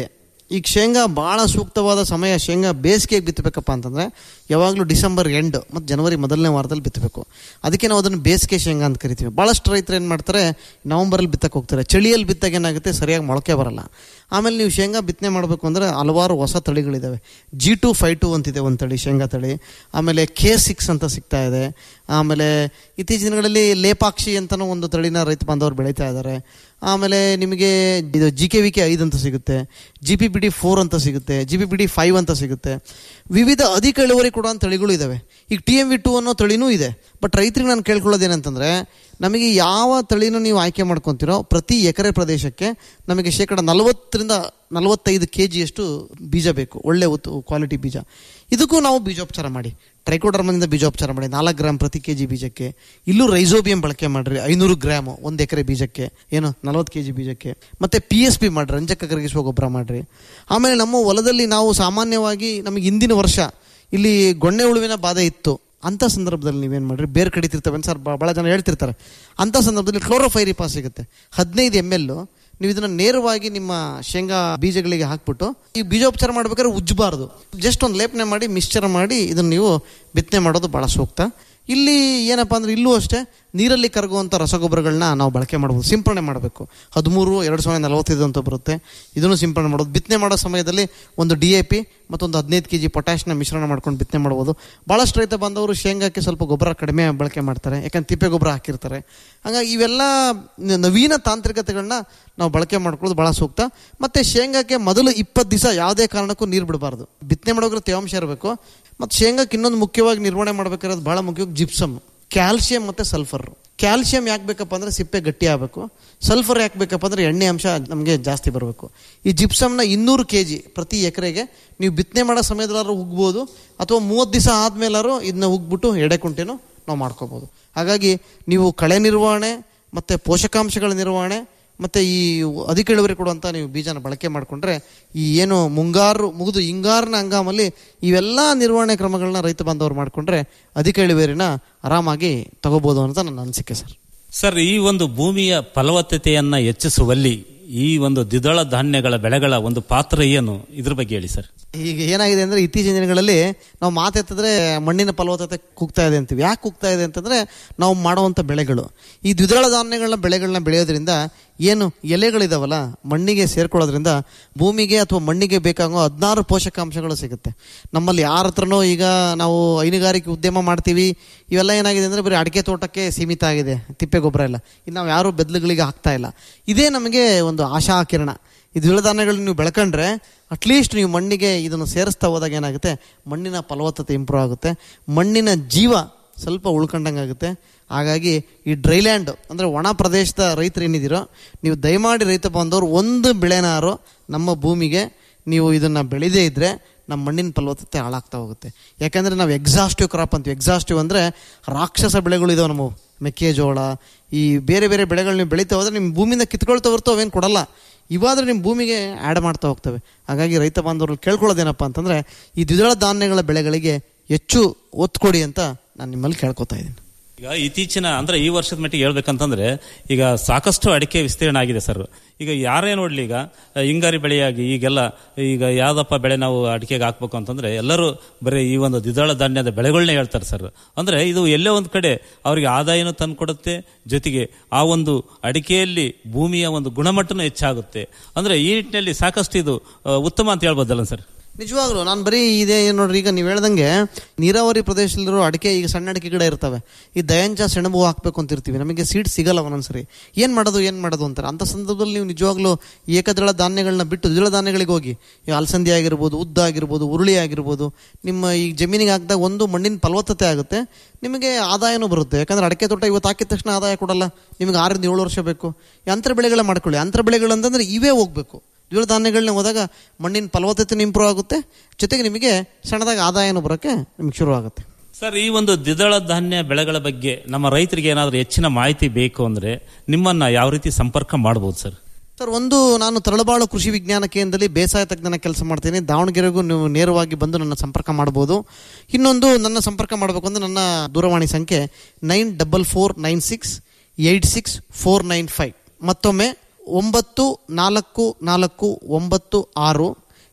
ಈಗ ಶೇಂಗಾ ಭಾಳ ಸೂಕ್ತವಾದ ಸಮಯ ಶೇಂಗಾ ಬೇಸಿಗೆಗೆ ಬಿತ್ತಬೇಕಪ್ಪ ಅಂತಂದರೆ ಯಾವಾಗಲೂ ಡಿಸೆಂಬರ್ ಎಂಡ್ ಮತ್ತು ಜನವರಿ ಮೊದಲನೇ ವಾರದಲ್ಲಿ ಬಿತ್ತಬೇಕು ಅದಕ್ಕೆ ನಾವು ಅದನ್ನು ಬೇಸಿಗೆ ಶೇಂಗಾ ಅಂತ ಕರಿತೀವಿ ಭಾಳಷ್ಟು ರೈತರು ಏನು ಮಾಡ್ತಾರೆ ನವಂಬರಲ್ಲಿ ಬಿತ್ತಕ್ಕೆ ಹೋಗ್ತಾರೆ ಚಳಿಯಲ್ಲಿ ಬಿತ್ತಾಗ ಏನಾಗುತ್ತೆ ಸರಿಯಾಗಿ ಮೊಳಕೆ ಬರಲ್ಲ ಆಮೇಲೆ ನೀವು ಶೇಂಗಾ ಬಿತ್ತನೆ ಮಾಡಬೇಕು ಅಂದರೆ ಹಲವಾರು ಹೊಸ ತಳಿಗಳಿದ್ದಾವೆ ಜಿ ಟು ಫೈ ಟು ಅಂತಿದೆ ಒಂದು ತಳಿ ಶೇಂಗಾ ತಳಿ ಆಮೇಲೆ ಕೆ ಸಿಕ್ಸ್ ಅಂತ ಸಿಗ್ತಾ ಇದೆ ಆಮೇಲೆ ಇತ್ತೀಚಿನ ದಿನಗಳಲ್ಲಿ ಲೇಪಾಕ್ಷಿ ಅಂತಲೂ ಒಂದು ತಳಿನ ರೈತ ಬಾಂಧವರು ಬೆಳೀತಾ ಇದ್ದಾರೆ ಆಮೇಲೆ ನಿಮಗೆ ಇದು ಜಿ ಕೆ ವಿ ಕೆ ಐದು ಅಂತ ಸಿಗುತ್ತೆ G P P D four ಅಂತ ಸಿಗುತ್ತೆ G P P D five ಅಂತ ಸಿಗುತ್ತೆ ವಿವಿಧ ಅಧಿಕ ಇಳುವರಿ ಕೊಡುವ ತಳಿಗಳು ಇದ್ದಾವೆ ಈಗ ಟಿ ಎಮ್ ವಿ ಟು ಅನ್ನೋ ತಳಿನೂ ಇದೆ ಬಟ್ ರೈತರಿಗೆ ನಾನು ಕೇಳ್ಕೊಳ್ಳೋದೇನಂತಂದರೆ ನಮಗೆ ಯಾವ ತಳಿನೂ ನೀವು ಆಯ್ಕೆ ಮಾಡ್ಕೊತೀರೋ ಪ್ರತಿ ಎಕರೆ ಪ್ರದೇಶಕ್ಕೆ ನಮಗೆ ಶೇಕಡ ನಲವತ್ತರಿಂದ ನಲವತ್ತೈದು ಕೆ ಜಿಯಷ್ಟು ಬೀಜ ಬೇಕು ಒಳ್ಳೆ ಉತ್ ಕ್ವಾಲಿಟಿ ಬೀಜ ಇದಕ್ಕೂ ನಾವು ಬೀಜೋಪಚಾರ ಮಾಡಿ ಟ್ರೈಕೋಡರ್ಮನಿಂದ ಬೀಜೋಪಚಾರ ಮಾಡಿ ನಾಲ್ಕು ಗ್ರಾಮ್ ಪ್ರತಿ ಕೆ ಜಿ ಬೀಜಕ್ಕೆ ಇಲ್ಲೂ ರೈಸೋಬಿಯಂ ಬಳಕೆ ಮಾಡಿರಿ ಐನೂರು ಗ್ರಾಮು ಒಂದು ಎಕರೆ ಬೀಜಕ್ಕೆ ಏನು ನಲವತ್ತು ಕೆ ಜಿ ಬೀಜಕ್ಕೆ ಮತ್ತು ಪಿ ಎಸ್ ಪಿ ಮಾಡಿರಿ ರಂಜಕ ಕರಗಿಸುವ ಗೊಬ್ಬರ ಮಾಡಿರಿ ಆಮೇಲೆ ನಮ್ಮ ಹೊಲದಲ್ಲಿ ನಾವು ಸಾಮಾನ್ಯವಾಗಿ ನಮಗೆ ಹಿಂದಿನ ವರ್ಷ ಇಲ್ಲಿ ಗೊಣ್ಣೆ ಉಳುವಿನ ಬಾಧೆ ಇತ್ತು ಅಂಥ ಸಂದರ್ಭದಲ್ಲಿ ನೀವೇನು ಮಾಡಿರಿ ಬೇರೆ ಕಡಿತಿರ್ತವೆ ಸರ್ ಭಾಳ ಜನ ಹೇಳ್ತಿರ್ತಾರೆ ಅಂಥ ಸಂದರ್ಭದಲ್ಲಿ ಕ್ಲೋರೋಫೈರಿಪಾಸ್ ಸಿಗುತ್ತೆ ಹದಿನೈದು ಎಮ್ ಎಲ್ ನೀವು ಇದನ್ನ ನೇರವಾಗಿ ನಿಮ್ಮ ಶೇಂಗಾ ಬೀಜಗಳಿಗೆ ಹಾಕ್ಬಿಟ್ಟು ಈ ಬೀಜೋಪಚಾರ ಮಾಡ್ಬೇಕಾದ್ರೆ ಉಜ್ಜಬಾರ್ದು ಜಸ್ಟ್ ಒಂದು ಲೇಪನೆ ಮಾಡಿ ಮಿಕ್ಸ್ಚರ್ ಮಾಡಿ ಇದನ್ನು ನೀವು ಬಿತ್ತನೆ ಮಾಡೋದು ಭಾಳ ಸೂಕ್ತ ಇಲ್ಲಿ ಏನಪ್ಪ ಅಂದ್ರೆ ಇಲ್ಲೂ ಅಷ್ಟೇ ನೀರಲ್ಲಿ ಕರಗುವಂಥ ರಸಗೊಬ್ಬರಗಳನ್ನ ನಾವು ಬಳಕೆ ಮಾಡ್ಬೋದು ಸಿಂಪರಣೆ ಮಾಡಬೇಕು ಹದಿಮೂರು ಎರಡು ಸಾವಿರದ ನಲವತ್ತೈದು ಅಂತ ಬರುತ್ತೆ ಇದನ್ನು ಸಿಂಪರಣೆ ಮಾಡೋದು ಬಿತ್ತನೆ ಮಾಡೋ ಸಮಯದಲ್ಲಿ ಒಂದು ಡಿ ಎ ಪಿ ಮತ್ತೊಂದು ಹದಿನೈದು ಕೆ ಜಿ ಪೊಟ್ಯಾಶ್ನ ಮಿಶ್ರಣ ಮಾಡ್ಕೊಂಡು ಬಿತ್ತನೆ ಮಾಡ್ಬೋದು ಭಾಳಷ್ಟು ರೈತ ಬಂದವರು ಶೇಂಗಾಕ್ಕೆ ಸ್ವಲ್ಪ ಗೊಬ್ಬರ ಕಡಿಮೆ ಬಳಕೆ ಮಾಡ್ತಾರೆ ಯಾಕಂದ್ರೆ ತಿಪ್ಪೆ ಗೊಬ್ಬರ ಹಾಕಿರ್ತಾರೆ ಹಾಗಾಗಿ ಇವೆಲ್ಲ ನ- ನವೀನ ತಾಂತ್ರಿಕತೆಗಳನ್ನ ನಾವು ಬಳಕೆ ಮಾಡ್ಕೊಳ್ಳೋದು ಭಾಳ ಸೂಕ್ತ ಮತ್ತು ಶೇಂಗಾಕ್ಕೆ ಮೊದಲು ಇಪ್ಪತ್ತು ದಿವಸ ಯಾವುದೇ ಕಾರಣಕ್ಕೂ ನೀರು ಬಿಡಬಾರ್ದು ಬಿತ್ತನೆ ಮಾಡೋದ್ರೆ ತೇವಾಂಶ ಇರಬೇಕು ಮತ್ತು ಶೇಂಗಾಕ್ಕೆ ಇನ್ನೊಂದು ಮುಖ್ಯವಾಗಿ ನಿರ್ವಹಣೆ ಮಾಡ್ಬೇಕಾಗಿರೋದು ಭಾಳ ಮುಖ್ಯವಾಗಿ ಜಿಪ್ಸಮ್ ಕ್ಯಾಲ್ಸಿಯಂ ಮತ್ತು ಸಲ್ಫರ್ ಕ್ಯಾಲ್ಸಿಯಂ ಯಾಕೆ ಬೇಕಪ್ಪ ಅಂದರೆ ಸಿಪ್ಪೆ ಗಟ್ಟಿ ಆಗಬೇಕು ಸಲ್ಫರ್ ಯಾಕೆ ಬೇಕಪ್ಪ ಅಂದರೆ ಎಣ್ಣೆ ಅಂಶ ನಮಗೆ ಜಾಸ್ತಿ ಬರಬೇಕು ಈ ಜಿಪ್ಸಮ್ನ ಇನ್ನೂರು ಕೆ ಜಿ ಪ್ರತಿ ಎಕರೆಗೆ ನೀವು ಬಿತ್ತನೆ ಮಾಡೋ ಸಮಯದಲ್ಲಾದ್ರೂ ಉಗ್ಬೋದು ಅಥವಾ ಮೂವತ್ತು ದಿವಸ ಆದಮೇಲಾರು ಇದನ್ನ ಉಗ್ಬಿಟ್ಟು ಎಡೆಕುಂಟೆನೂ ನಾವು ಮಾಡ್ಕೋಬೋದು ಹಾಗಾಗಿ ನೀವು ಕಳೆ ನಿರ್ವಹಣೆ ಮತ್ತು ಪೋಷಕಾಂಶಗಳ ನಿರ್ವಹಣೆ ಮತ್ತು ಈ ಅಧಿಕ ಇಳುವರಿ ಕೊಡುವಂಥ ನೀವು ಬೀಜನ ಬಳಕೆ ಮಾಡಿಕೊಂಡ್ರೆ ಈ ಏನು ಮುಂಗಾರು ಮುಗಿದು ಹಿಂಗಾರಿನ ಹಂಗಾಮಲ್ಲಿ ಇವೆಲ್ಲ ನಿರ್ವಹಣೆ ಕ್ರಮಗಳನ್ನ ರೈತ ಬಾಂಧವರು ಮಾಡಿಕೊಂಡ್ರೆ ಅಧಿಕ ಇಳುವರಿನ ಆರಾಮಾಗಿ ತಗೋಬೋದು ಅಂತ ನನ್ನ ಅನಿಸಿಕೆ ಸರ್ ಸರ್ ಈ ಒಂದು ಭೂಮಿಯ ಫಲವತ್ತತೆಯನ್ನ ಹೆಚ್ಚಿಸುವಲ್ಲಿ ಈ ಒಂದು ದ್ವಿದಳ ಧಾನ್ಯಗಳ ಬೆಳೆಗಳ ಒಂದು ಪಾತ್ರ ಏನು ಇದ್ರ ಬಗ್ಗೆ ಹೇಳಿ ಸರ್ ಈಗ ಏನಾಗಿದೆ ಅಂದರೆ ಇತ್ತೀಚಿನ ದಿನಗಳಲ್ಲಿ ನಾವು ಮಾತೆತ್ತಿದ್ರೆ ಮಣ್ಣಿನ ಫಲವತ್ತತೆ ಕುಗ್ತಾ ಇದೆ ಅಂತೀವಿ ಯಾಕೆ ಕುಗ್ತಾ ಇದೆ ಅಂತಂದರೆ ನಾವು ಮಾಡುವಂಥ ಬೆಳೆಗಳು ಈ ದ್ವಿದಳ ಧಾನ್ಯಗಳನ್ನ ಬೆಳೆಗಳನ್ನ ಬೆಳೆಯೋದ್ರಿಂದ ಏನು ಎಲೆಗಳಿದಾವಲ್ಲ ಮಣ್ಣಿಗೆ ಸೇರ್ಕೊಳ್ಳೋದ್ರಿಂದ ಭೂಮಿಗೆ ಅಥವಾ ಮಣ್ಣಿಗೆ ಬೇಕಾಗೋ ಹದಿನಾರು ಪೋಷಕಾಂಶಗಳು ಸಿಗುತ್ತೆ ನಮ್ಮಲ್ಲಿ ಯಾರ ಹತ್ರನೋ ಈಗ ನಾವು ಹೈನುಗಾರಿಕೆ ಉದ್ಯಮ ಮಾಡ್ತೀವಿ ಇವೆಲ್ಲ ಏನಾಗಿದೆ ಅಂದರೆ ಬರೀ ಅಡಿಕೆ ತೋಟಕ್ಕೆ ಸೀಮಿತ ಆಗಿದೆ ತಿಪ್ಪೆ ಗೊಬ್ಬರ ಎಲ್ಲ ಇನ್ನು ನಾವು ಯಾರೂ ಬೆದ್ಲುಗಳಿಗೆ ಹಾಕ್ತಾ ಇಲ್ಲ ಇದೇ ನಮಗೆ ಒಂದು ಆಶಾ ಕಿರಣ ಈ ದ್ವಿದಳ ಧಾನ್ಯಗಳನ್ನ ನೀವು ಬೆಳ್ಕೊಂಡ್ರೆ ಅಟ್ಲೀಸ್ಟ್ ನೀವು ಮಣ್ಣಿಗೆ ಇದನ್ನು ಸೇರಿಸ್ತಾ ಹೋದಾಗ ಏನಾಗುತ್ತೆ ಮಣ್ಣಿನ ಫಲವತ್ತತೆ ಇಂಪ್ರೂವ್ ಆಗುತ್ತೆ ಮಣ್ಣಿನ ಜೀವ ಸ್ವಲ್ಪ ಉಳ್ಕೊಂಡಂಗೆ ಆಗುತ್ತೆ ಹಾಗಾಗಿ ಈ ಡ್ರೈಲ್ಯಾಂಡ್ ಅಂದರೆ ಒಣ ಪ್ರದೇಶದ ರೈತರು ಏನಿದ್ದೀರೋ ನೀವು ದಯಮಾಡಿ ರೈತ ಬಾಂಧವರು ಒಂದು ಬೆಳೆನಾರು ನಮ್ಮ ಭೂಮಿಗೆ ನೀವು ಇದನ್ನು ಬೆಳೆದೇ ಇದ್ದರೆ ನಮ್ಮ ಮಣ್ಣಿನ ಫಲವತ್ತತೆ ಹಾಳಾಗ್ತಾ ಹೋಗುತ್ತೆ ಯಾಕಂದರೆ ನಾವು ಎಕ್ಸಾಸ್ಟಿವ್ ಕ್ರಾಪ್ ಅಂತೀವಿ ಎಕ್ಸಾಸ್ಟಿವ್ ಅಂದರೆ ರಾಕ್ಷಸ ಬೆಳೆಗಳು ಇದಾವೆ ನಮ್ಮ ಮೆಕ್ಕೆಜೋಳ ಈ ಬೇರೆ ಬೇರೆ ಬೆಳೆಗಳು ನೀವು ಬೆಳೀತಾ ಹೋದ್ರೆ ನಿಮ್ಮ ಭೂಮಿಯಿಂದ ಕಿತ್ಕೊಳ್ತಾ ಹೊರತು ಅವೇನು ಕೊಡಲ್ಲ ಇವಾದ್ರೆ ನಿಮ್ಮ ಭೂಮಿಗೆ ಆ್ಯಡ್ ಮಾಡ್ತಾ ಹೋಗ್ತವೆ ಹಾಗಾಗಿ ರೈತ ಬಾಂಧವರು ಕೇಳ್ಕೊಳ್ಳೋದೇನಪ್ಪ ಅಂತಂದರೆ ಈ ದ್ವಿದಳ ಧಾನ್ಯಗಳ ಬೆಳೆಗಳಿಗೆ ಹೆಚ್ಚು ಒತ್ತು ಕೊಡಿ ಅಂತ ನಾನು ನಿಮ್ಮಲ್ಲಿ ಕೇಳ್ಕೊತಾ ಇದ್ದೀನಿ ಈಗ ಇತ್ತೀಚಿನ ಅಂದ್ರೆ ಈ ವರ್ಷದ ಮಟ್ಟಿಗೆ ಹೇಳ್ಬೇಕಂತಂದ್ರೆ ಈಗ ಸಾಕಷ್ಟು ಅಡಿಕೆ ವಿಸ್ತೀರ್ಣ ಆಗಿದೆ ಸರ್ ಈಗ ಯಾರೇ ನೋಡ್ಲಿ ಈಗ ಹಿಂಗಾರಿ ಬೆಳೆಯಾಗಿ ಈಗೆಲ್ಲ ಈಗ ಯಾವ್ದಪ್ಪ ಬೆಳೆ ನಾವು ಅಡಿಕೆಗೆ ಹಾಕ್ಬೇಕು ಅಂತಂದ್ರೆ ಎಲ್ಲರೂ ಬರೀ ಈ ಒಂದು ದ್ವಿದಳ ಧಾನ್ಯದ ಬೆಳೆಗಳನ್ನೇ ಹೇಳ್ತಾರೆ ಸರ್ ಅಂದ್ರೆ ಇದು ಎಲ್ಲೇ ಒಂದು ಕಡೆ ಅವರಿಗೆ ಆದಾಯನೂ ತಂದ್ಕೊಡುತ್ತೆ ಜೊತೆಗೆ ಆ ಒಂದು ಅಡಿಕೆಯಲ್ಲಿ ಭೂಮಿಯ ಒಂದು ಗುಣಮಟ್ಟನೂ ಹೆಚ್ಚಾಗುತ್ತೆ ಅಂದ್ರೆ ಈ ನಿಟ್ಟಿನಲ್ಲಿ ಸಾಕಷ್ಟು ಇದು ಆ, ಉತ್ತಮ ಅಂತ ಹೇಳ್ಬೋದಲ್ಲ ಸರ್ ನಿಜವಾಗ್ಲು ನಾನು ಬರೀ ಇದೇ ಏನ್ ನೋಡ್ರಿ ಈಗ ನೀವು ಹೇಳ್ದಂಗೆ ನೀರಾವರಿ ಪ್ರದೇಶದಲ್ಲಿರೋ ಅಡಿಕೆ ಈಗ ಸಣ್ಣ ಅಡಿಕೆ ಗಿಡ ಇರ್ತವೆ ಈ ದಯಾಂಚ ಸೆಣಬು ಹಾಕ್ಬೇಕು ಅಂತ ಇರ್ತೀವಿ ನಮಗೆ ಸೀಡ್ ಸಿಗಲ್ಲ ಒಂದೊಂದ್ಸರಿ ಏನು ಮಾಡೋದು ಏನು ಮಾಡೋದು ಅಂತಾರೆ ಅಂಥ ಸಂದರ್ಭದಲ್ಲಿ ನೀವು ನಿಜವಾಗ್ಲೂ ಏಕದಳ ಧಾನ್ಯಗಳನ್ನ ಬಿಟ್ಟು ದ್ವಿದಳ ಧಾನ್ಯಗಳಿಗೆ ಹೋಗಿ ಈ ಅಲಸಂದಿ ಆಗಿರ್ಬೋದು ಉದ್ದ ಆಗಿರ್ಬೋದು ಉರುಳಿ ಆಗಿರ್ಬೋದು ನಿಮ್ಮ ಈ ಜಮೀನಿಗೆ ಹಾಕಿದಾಗ ಒಂದು ಮಣ್ಣಿನ ಫಲವತ್ತತೆ ಆಗುತ್ತೆ ನಿಮಗೆ ಆದಾಯನೂ ಬರುತ್ತೆ ಯಾಕಂದ್ರೆ ಅಡಿಕೆ ತೋಟ ಇವತ್ತು ಹಾಕಿದ ತಕ್ಷಣ ಆದಾಯ ಕೊಡಲ್ಲ ನಿಮಗೆ ಆರರಿಂದ ಏಳು ವರ್ಷ ಬೇಕು ಈ ಅಂತರ ಬೆಳೆಗಳೇ ಮಾಡ್ಕೊಳ್ಳಿ ಅಂತರ ಬೆಳೆಗಳು ಅಂತಂದ್ರೆ ಇವೇ ಹೋಗ್ಬೇಕು ದ್ವಿದಳ ಧಾನ್ಯಗಳನ್ನ ಹೋದಾಗ ಮಣ್ಣಿನ ಫಲವತ್ತತೆ ಇಂಪ್ರೂವ್ ಆಗುತ್ತೆ ಜೊತೆಗೆ ನಿಮಗೆ ಸಣ್ಣದಾಗಿ ಆದಾಯನೂ ಬರೋಕ್ಕೆ ನಿಮ್ಗೆ ಶುರು ಆಗುತ್ತೆ ಸರ್ ಈ ಒಂದು ದ್ವಿದಳ ಧಾನ್ಯ ಬೆಳೆಗಳ ಬಗ್ಗೆ ನಮ್ಮ ರೈತರಿಗೆ ಏನಾದರೂ ಹೆಚ್ಚಿನ ಮಾಹಿತಿ ಬೇಕು ಅಂದ್ರೆ ನಿಮ್ಮನ್ನ ಯಾವ ರೀತಿ ಸಂಪರ್ಕ ಮಾಡಬಹುದು ಸರ್ ಸರ್ ಒಂದು ನಾನು ತರಳಬಾಳು ಕೃಷಿ ವಿಜ್ಞಾನ ಕೇಂದ್ರದಲ್ಲಿ ಬೇಸಾಯ ತಜ್ಞನ ಕೆಲಸ ಮಾಡ್ತೀನಿ ದಾವಣಗೆರೆಗೂ ನೀವು ನೇರವಾಗಿ ಬಂದು ನನ್ನ ಸಂಪರ್ಕ ಮಾಡ್ಬೋದು ಇನ್ನೊಂದು ನನ್ನ ಸಂಪರ್ಕ ಮಾಡಬೇಕು ಅಂದ್ರೆ ನನ್ನ ದೂರವಾಣಿ ಸಂಖ್ಯೆ nine double four nine six eight six four nine five ಮತ್ತೊಮ್ಮೆ ಒಂಬತ್ತು ನಾಲ್ಕು ನಾಲ್ಕು ಒಂಬತ್ತು ಆರು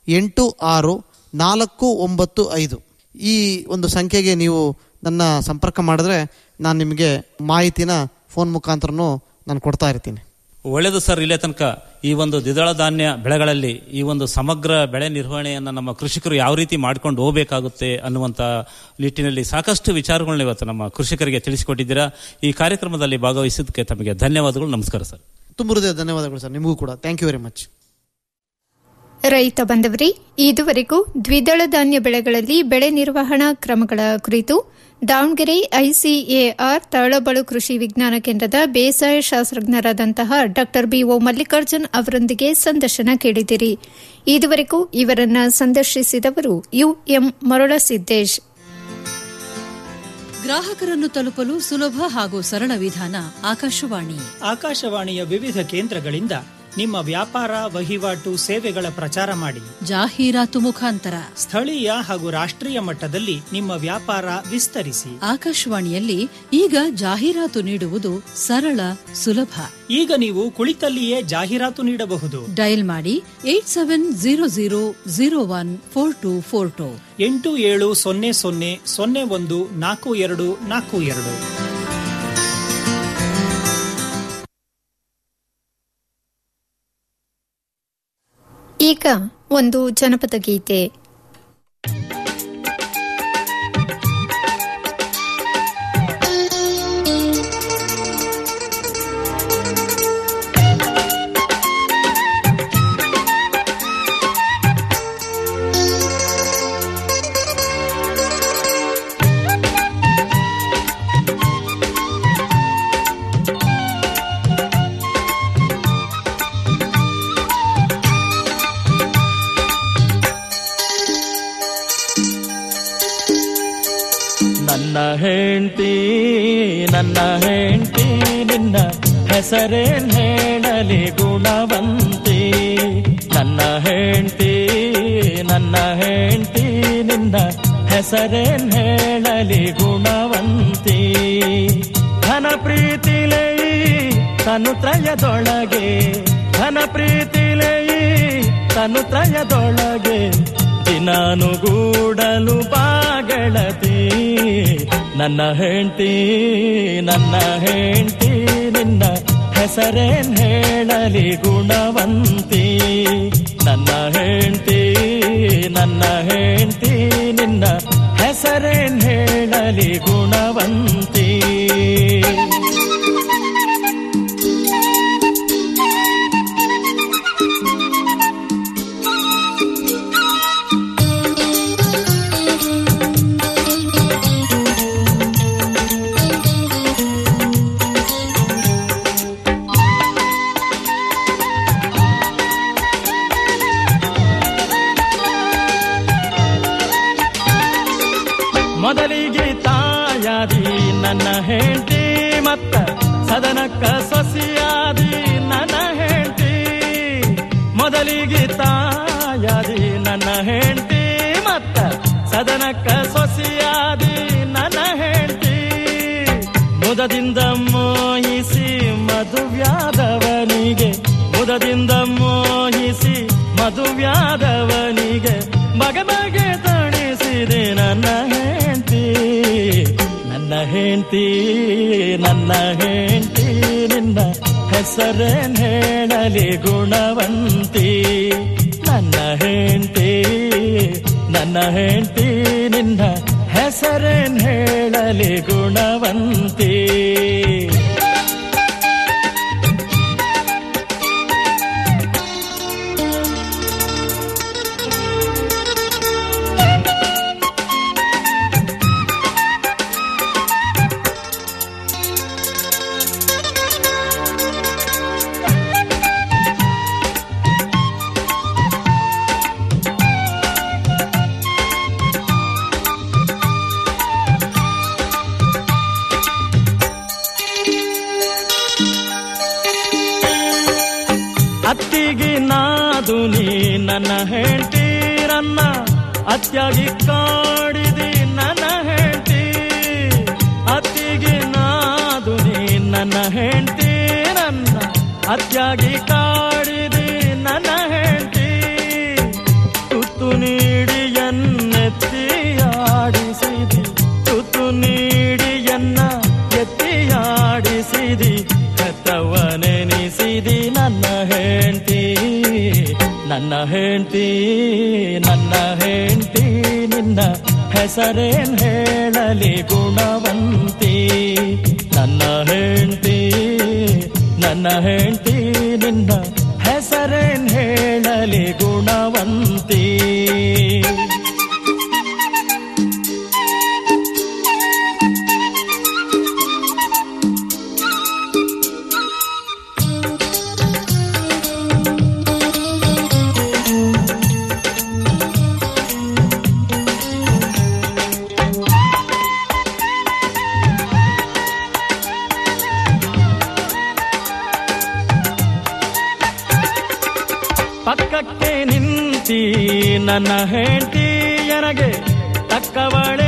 ಎಂಟು ಆರು ನಾಲ್ಕು ಒಂಬತ್ತು ಐದು ಈ ಒಂದು ಸಂಖ್ಯೆಗೆ ನೀವು ನನ್ನ ಸಂಪರ್ಕ ಮಾಡಿದ್ರೆ ನಾನು ನಿಮಗೆ ಮಾಹಿತಿನ ಫೋನ್ ಮುಖಾಂತರನೂ ನಾನು ಕೊಡ್ತಾ ಇರ್ತೀನಿ ಒಳ್ಳೆಯದು ಸರ್ ಇಲ್ಲೇ ತನಕ ಈ ಒಂದು ದ್ವಿದಳ ಧಾನ್ಯ ಬೆಳೆಗಳಲ್ಲಿ ಈ ಒಂದು ಸಮಗ್ರ ಬೆಳೆ ನಿರ್ವಹಣೆಯನ್ನು ನಮ್ಮ ಕೃಷಿಕರು ಯಾವ ರೀತಿ ಮಾಡ್ಕೊಂಡು ಹೋಗಬೇಕಾಗುತ್ತೆ ಅನ್ನುವಂಥ ನಿಟ್ಟಿನಲ್ಲಿ ಸಾಕಷ್ಟು ವಿಚಾರಗಳನ್ನ ಇವತ್ತು ನಮ್ಮ ಕೃಷಿಕರಿಗೆ ತಿಳಿಸಿಕೊಟ್ಟಿದ್ದೀರಾ ಈ ಕಾರ್ಯಕ್ರಮದಲ್ಲಿ ಭಾಗವಹಿಸಿದ್ದಕ್ಕೆ ತಮಗೆ ಧನ್ಯವಾದಗಳು ನಮಸ್ಕಾರ ಸರ್ ತುಂಬ ಹೃದಯ ಧನ್ಯವಾದಗಳು ಸರ್ ನಿಮಗೂ ಕೂಡ ಥ್ಯಾಂಕ್ ಯು ವೆರಿ ಮಚ್ ರೈತ ಬಂದವರಿ ಇದುವರೆಗೂ ದ್ವಿದಳ ಧಾನ್ಯ ಬೆಳೆಗಳಲ್ಲಿ ಬೆಳೆ ನಿರ್ವಹಣಾ ಕ್ರಮಗಳ ಕುರಿತು ದಾವಣಗೆರೆ ಐಸಿಎಆರ್ ತಳಬಳು ಕೃಷಿ ವಿಜ್ಞಾನ ಕೇಂದ್ರದ ಬೇಸಾಯ ಶಾಸ್ತ್ರಜ್ಞರಾದಂತಹ ಡಾ ಬಿಒ ಮಲ್ಲಿಕಾರ್ಜುನ್ ಅವರೊಂದಿಗೆ ಸಂದರ್ಶನ ಕೇಳಿದಿರಿ ಇದುವರೆಗೂ ಇವರನ್ನ ಸಂದರ್ಶಿಸಿದವರು ಯುಎಂ ಮರುಳಸಿದ್ದೇಶ್ ಗ್ರಾಹಕರನ್ನು ತಲುಪಲು ಸುಲಭ ಹಾಗೂ ಸರಳ ವಿಧಾನ ಆಕಾಶವಾಣಿ ಆಕಾಶವಾಣಿಯ ವಿವಿಧ ಕೇಂದ್ರಗಳಿಂದ ನಿಮ್ಮ ವ್ಯಾಪಾರ ವಹಿವಾಟು ಸೇವೆಗಳ ಪ್ರಚಾರ ಮಾಡಿ ಜಾಹೀರಾತು ಮುಖಾಂತರ ಸ್ಥಳೀಯ ಹಾಗೂ ರಾಷ್ಟ್ರೀಯ ಮಟ್ಟದಲ್ಲಿ ನಿಮ್ಮ ವ್ಯಾಪಾರ ವಿಸ್ತರಿಸಿ ಆಕಾಶವಾಣಿಯಲ್ಲಿ ಈಗ ಜಾಹೀರಾತು ನೀಡುವುದು ಸರಳ ಸುಲಭ ಈಗ ನೀವು ಕುಳಿತಲ್ಲಿಯೇ ಜಾಹೀರಾತು ನೀಡಬಹುದು ಡಯಲ್ ಮಾಡಿ eight seven zero zero zero one four two four two ಎಂಟು ಏಳು ಸೊನ್ನೆ ಸೊನ್ನೆ ಸೊನ್ನೆ ಒಂದು ನಾಲ್ಕು ಎರಡು ನಾಲ್ಕು ಎರಡು ಈಗ ಒಂದು ಜನಪದ ಗೀತೆ ನನ್ನ ಹೆಂಡತಿ ನನ್ನ ಹೆಂಡತಿ ನಿನ್ನ ಹೆಸರೇನ್ ಹೇಳಲಿ ಗುಣವಂತಿ ನನ್ನ ಹೆಂಡತಿ ನನ್ನ ಹೆಂಡತಿ ನಿನ್ನ ಹೆಸರೇನ್ ಹೇಳಲಿ ಗುಣವಂತಿ ಧನ ಪ್ರೀತಿಲೈ ತನುತ್ರಯದೊಳಗೆ ಧನ ಪ್ರೀತಿಲೈ ತನುತ್ರಯದೊಳಗೆ ದಿನಾನುಗೂಡಲು ಬಾಗಳತಿ ನನ್ನ ಹೆಂಡತಿ ನನ್ನ ಹೆಂಡತಿ ನಿನ್ನ ಹೆಸರೇನ್ ಹೇಳಲಿ ಗುಣವಂತಿ ನನ್ನ ಹೆಂಡತಿ ನನ್ನ ಹೆಂಡತಿ ನಿನ್ನ ಹೆಸರೇನ್ ಹೇಳಲಿ ಗುಣವಂತಿ ಮೊದಲಿಗೆ ತಾಯಾದಿ ನನ್ನ ಹೆಂಡತಿ ಮತ್ತ ಸದನಕ್ಕ ಸೊಸಿಯಾದಿ ನನ್ನ ಹೆಂಡತಿ ಮೊದಲಿಗೆ ತಾಯಾದಿ ನನ್ನ ಹೆಂಡತಿ ಮತ್ತ ಸದನಕ್ಕ ಸೊಸಿಯಾದಿ ನನ್ನ ಹೆಂಡತಿ ಮುದದಿಂದ ಮೋಹಿಸಿ ಮಧುವ್ಯಾದವನಿಗೆ ಮುದದಿಂದ ಮೋಹಿಸಿ ಮಧುವ್ಯಾದವನಿಗೆ ಬಗೆ ಬಗೆ ತಣಿಸಿದೆ ನನ್ನ ಹೆಂಡತಿ ನನ್ನ ಹೆಂಡತಿ ನನ್ನ ಹೆಂಡತಿ ನಿನ್ನ ಹೆಸರೇನ್ ಹೇಳಲಿ ಗುಣವಂತಿ ನನ್ನ ಹೆಂಡತಿ ನನ್ನ ಹೆಂಡತಿ ನಿನ್ನ ಹೆಸರೇನ್ ಹೇಳಲಿ ಗುಣವಂತಿ ಅತ್ತಿಗೆ ನಾದು ನೀ ನನ್ನ ಹೆಂಡತಿರನ್ನ ಅತ್ಯಾಗಿ ಕಾಡಿದಿ ನನ್ನ ಹೆಂಡತಿ ಅತ್ತಿಗೆ ನಾದು ನೀ ನನ್ನ ಹೆಂಡತಿರನ್ನ ಅತ್ಯಾಗಿ ಕಾಡಿದಿ ನನ್ನ ಹೆಂಡತಿ ಹೆಂಡತಿ ನನ್ನ ಹೆಂಡತಿ ನಿನ್ನ ಹೆಸರೇನ್ ಹೇಳಲಿ ಗುಣವಂತಿ ನನ್ನ ಹೆಂಡತಿ ನನ್ನ ಹೆಂಡತಿ ನಿನ್ನ ಹೆಸರೇನ್ ಹೇಳಲಿ ಗುಣವಂತಿ ಪಕ್ಕಕ್ಕೆ ನಿಂತಿ ನನ್ನ ಹೆಂಡತಿ ನನಗೆ ತಕ್ಕವಳೆ